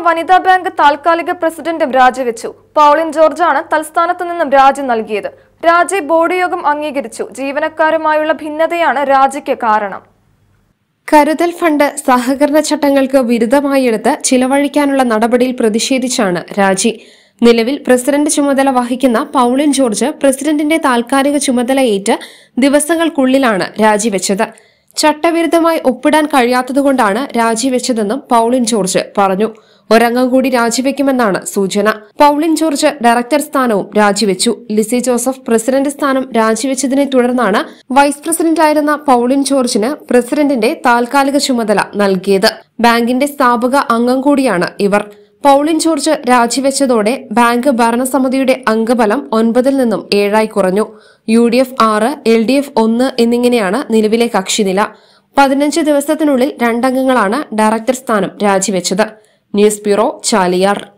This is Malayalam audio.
വനിതാ ബാങ്ക് താൽക്കാലിക പ്രസിഡന്റും രാജിവെച്ചു പൗളിൻ ജോർജാണ് തൽസ്ഥാനത്ത് നിന്നും രാജി നൽകിയത് രാജി ബോർഡ് യോഗം അംഗീകരിച്ചു ജീവനക്കാരുമായുള്ള ഭിന്നതയാണ് രാജിക്ക് കാരണം കരുതൽ ഫണ്ട് സഹകരണ ചട്ടങ്ങൾക്ക് വിരുദ്ധമായി എടുത്ത് ചിലവഴിക്കാനുള്ള നടപടിയിൽ പ്രതിഷേധിച്ചാണ് രാജി നിലവിൽ പ്രസിഡന്റ് ചുമതല വഹിക്കുന്ന പൌളിൻ ജോർജ് പ്രസിഡന്റിന്റെ താൽക്കാലിക ചുമതലയേറ്റ് ദിവസങ്ങൾക്കുള്ളിലാണ് രാജിവെച്ചത് ചട്ടവിരുദ്ധമായി ഒപ്പിടാൻ കഴിയാത്തതുകൊണ്ടാണ് രാജിവെച്ചതെന്നും പൌളിൻ ജോർജ് പറഞ്ഞു ഒരംഗം കൂടി രാജിവെക്കുമെന്നാണ് സൂചന പൌളിൻ ജോർജ് ഡയറക്ടർ സ്ഥാനവും രാജിവെച്ചു ലിസി ജോസഫ് പ്രസിഡന്റ് സ്ഥാനം രാജിവെച്ചതിനെ തുടർന്നാണ് വൈസ് പ്രസിഡന്റായിരുന്ന പൌളിൻ ജോർജിന് പ്രസിഡന്റിന്റെ താൽക്കാലിക ചുമതല നൽകിയത് ബാങ്കിന്റെ സ്ഥാപക അംഗം കൂടിയാണ് ഇവർ പൌളിൻ ജോർജ് രാജിവെച്ചതോടെ ബാങ്ക് ഭരണസമിതിയുടെ അംഗബലം ഒൻപതിൽ നിന്നും ഏഴായി കുറഞ്ഞു യു ഡി എഫ് ആറ് എൽ ഡി എഫ് ഒന്ന് എന്നിങ്ങനെയാണ് നിലവിലെ കക്ഷിനില പതിനഞ്ച് ദിവസത്തിനുള്ളിൽ രണ്ടംഗങ്ങളാണ് ഡയറക്ടർ സ്ഥാനം രാജിവെച്ചത് ന്യൂസ് ബ്യൂറോ ചാലിയാർ